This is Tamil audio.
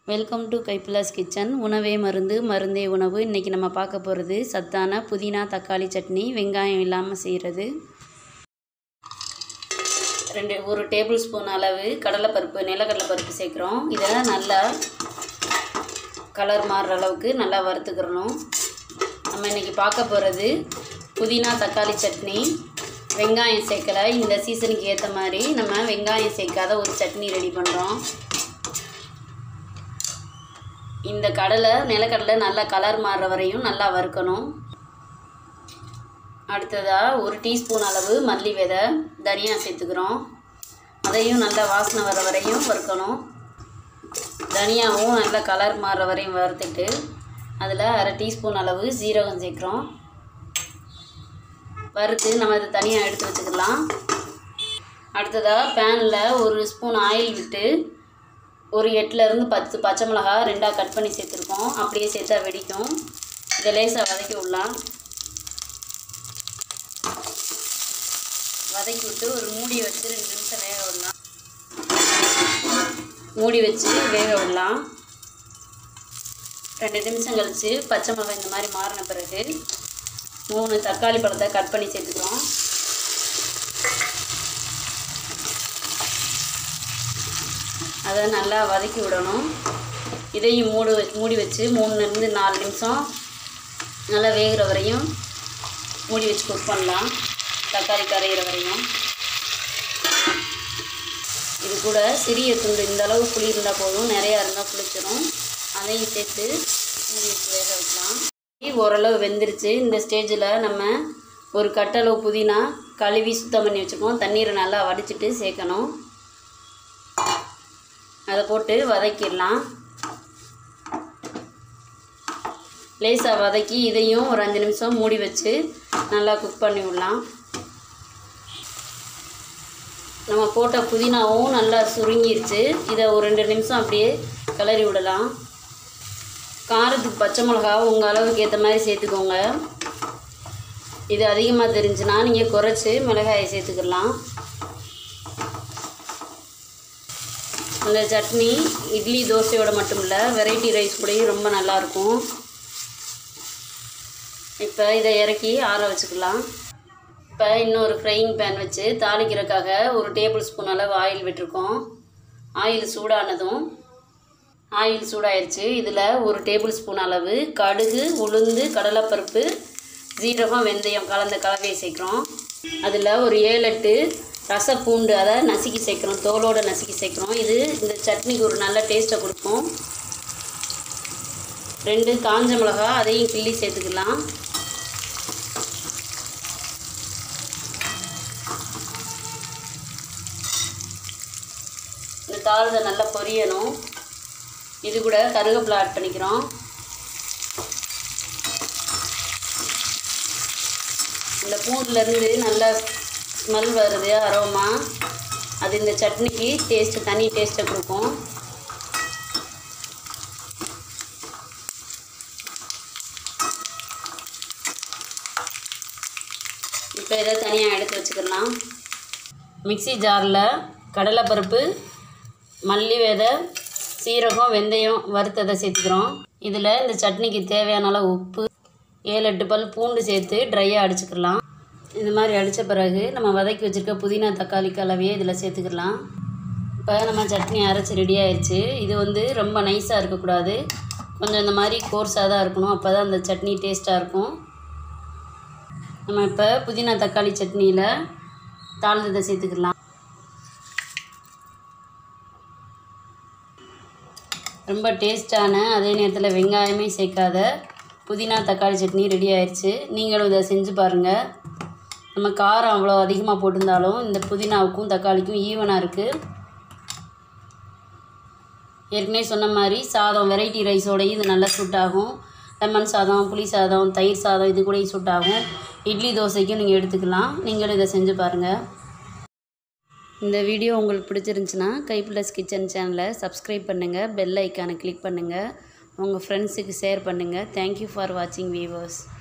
வெல்கம் டு கைப்பிலாஸ் கிச்சன் உணவே மருந்து மருந்தே உணவு இன்றைக்கி நம்ம பார்க்க போகிறது சத்தான புதினா தக்காளி சட்னி வெங்காயம் இல்லாமல் செய்கிறது ரெண்டு ஒரு டேபிள் ஸ்பூன் அளவு கடலைப்பருப்பு நிலக்கடலைப்பருப்பு சேர்க்குறோம் இதை நல்லா கலர் மாறுற அளவுக்கு நல்லா வறுத்துக்கிறணும் நம்ம இன்றைக்கி பார்க்க போகிறது புதினா தக்காளி சட்னி வெங்காயம் சேர்க்கலை இந்த சீசனுக்கு ஏற்ற மாதிரி நம்ம வெங்காயம் சேர்க்காத ஒரு சட்னி ரெடி பண்ணுறோம் இந்த கடலை நிலக்கடலை நல்லா கலர் மாறுற வரையும் நல்லா வறுக்கணும் அடுத்ததாக ஒரு டீஸ்பூன் அளவு மல்லி விதை தனியா சேர்த்துக்கிறோம் அதையும் நல்லா வாசனை வர வரையும் வறுக்கணும் தனியாவும் நல்லா கலர் மாறுற வரையும் வறுத்துட்டு அதில் அரை டீஸ்பூன் அளவு சீரகம் சேர்க்குறோம் வறுத்து நம்ம இதை தனியாக எடுத்து வச்சுக்கலாம் அடுத்ததாக பேனில் ஒரு ஸ்பூன் ஆயில் விட்டு ஒரு எட்டுலேருந்து பத்து பச்சை மிளகா ரெண்டாக கட் பண்ணி சேர்த்துருக்கோம் அப்படியே சேர்த்தா வெடிக்கும் இதை லேசாக வதக்கி விடலாம் வதக்கி விட்டு ஒரு மூடி வச்சு ரெண்டு நிமிஷம் வேக விடலாம் மூடி வச்சு வேக விடலாம் ரெண்டு நிமிஷம் கழித்து பச்சை மிளகாய் இந்த மாதிரி மாறின பிறகு மூணு தக்காளி பழத்தை கட் பண்ணி சேர்த்துக்கிறோம் அதை நல்லா வதக்கி விடணும் இதையும் மூடு மூடி வச்சு மூணுலேருந்து நாலு நிமிஷம் நல்லா வேகிற வரையும் மூடி வச்சு குக் பண்ணலாம் தக்காளி கரையிற வரையும் இது கூட சிறிய துண்டு இந்த அளவு புளி இருந்தால் போதும் நிறையா இருந்தால் புளிச்சிடும் அதையும் சேர்த்து மூடி வச்சு வேக வைக்கலாம் ஓரளவு வெந்துருச்சு இந்த ஸ்டேஜில் நம்ம ஒரு கட்டளவு புதினா கழுவி சுத்தம் பண்ணி வச்சுருக்கோம் தண்ணீரை நல்லா வடிச்சிட்டு சேர்க்கணும் அதை போட்டு வதக்கிடலாம் லேசாக வதக்கி இதையும் ஒரு அஞ்சு நிமிஷம் மூடி வச்சு நல்லா குக் பண்ணி விடலாம் நம்ம போட்ட புதினாவும் நல்லா சுருங்கிருச்சு இதை ஒரு ரெண்டு நிமிஷம் அப்படியே கிளறி விடலாம் காரத்துக்கு பச்சை மிளகா உங்கள் அளவுக்கு ஏற்ற மாதிரி சேர்த்துக்கோங்க இது அதிகமாக தெரிஞ்சுன்னா நீங்கள் குறைச்சி மிளகாயை சேர்த்துக்கலாம் இந்த சட்னி இட்லி தோசையோட மட்டும் இல்லை வெரைட்டி ரைஸ் கூடயும் ரொம்ப நல்லாயிருக்கும் இப்போ இதை இறக்கி ஆற வச்சுக்கலாம் இப்போ இன்னொரு ஃப்ரையிங் பேன் வச்சு தாளிக்கிறதுக்காக ஒரு டேபிள் ஸ்பூன் அளவு ஆயில் விட்டுருக்கோம் ஆயில் சூடானதும் ஆயில் சூடாயிருச்சு இதில் ஒரு டேபிள் ஸ்பூன் அளவு கடுகு உளுந்து கடலைப்பருப்பு ஜீரகம் வெந்தயம் கலந்த கலவையை சேர்க்குறோம் அதில் ஒரு ஏழு எட்டு ரசப்பூண்டு அதை நசுக்கி சேர்க்குறோம் தோலோடு நசுக்கி சேர்க்குறோம் இது இந்த சட்னிக்கு ஒரு நல்ல டேஸ்ட்டை கொடுக்கும் ரெண்டு காஞ்ச மிளகா அதையும் கிள்ளி சேர்த்துக்கலாம் இந்த தாளில் நல்லா பொரியணும் இது கூட கருவேப்பிலை ஆட் பண்ணிக்கிறோம் இந்த பூண்டுலேருந்து நல்லா ஸ்மெல் வருது அரோமா அது இந்த சட்னிக்கு டேஸ்ட்டு தனி டேஸ்ட்டை கொடுக்கும் இப்போ இதை தனியாக எடுத்து வச்சுக்கலாம் மிக்சி ஜாரில் கடலைப்பருப்பு மல்லி விதை சீரகம் வெந்தயம் வறுத்ததை சேர்த்துக்கிறோம் இதில் இந்த சட்னிக்கு தேவையான அளவு உப்பு ஏழு எட்டு பல் பூண்டு சேர்த்து ட்ரையாக அடிச்சுக்கலாம் இந்த மாதிரி அடித்த பிறகு நம்ம வதக்கி வச்சுருக்க புதினா தக்காளி கலவையை இதில் சேர்த்துக்கலாம் இப்போ நம்ம சட்னி அரைச்சி ரெடி ஆயிடுச்சு இது வந்து ரொம்ப நைஸாக இருக்கக்கூடாது கொஞ்சம் இந்த மாதிரி கோர்ஸாக தான் இருக்கணும் அப்போ தான் அந்த சட்னி டேஸ்ட்டாக இருக்கும் நம்ம இப்போ புதினா தக்காளி சட்னியில் தாழ்ந்ததை சேர்த்துக்கலாம் ரொம்ப டேஸ்ட்டான அதே நேரத்தில் வெங்காயமே சேர்க்காத புதினா தக்காளி சட்னி ரெடி ஆயிடுச்சு நீங்களும் இதை செஞ்சு பாருங்கள் நம்ம காரம் அவ்வளோ அதிகமாக போட்டிருந்தாலும் இந்த புதினாவுக்கும் தக்காளிக்கும் ஈவனாக இருக்குது ஏற்கனவே சொன்ன மாதிரி சாதம் வெரைட்டி ரைஸோடையும் இது நல்லா சூட் ஆகும் லெமன் சாதம் புளி சாதம் தயிர் சாதம் இது கூடயும் சூட் ஆகும் இட்லி தோசைக்கும் நீங்கள் எடுத்துக்கலாம் நீங்களும் இதை செஞ்சு பாருங்கள் இந்த வீடியோ உங்களுக்கு பிடிச்சிருந்துச்சுன்னா கைப்ளஸ் கிச்சன் சேனலை சப்ஸ்கிரைப் பண்ணுங்கள் பெல் ஐக்கானை கிளிக் பண்ணுங்கள் உங்கள் ஃப்ரெண்ட்ஸுக்கு ஷேர் பண்ணுங்கள் தேங்க்யூ ஃபார் வாட்சிங் வீவர்ஸ்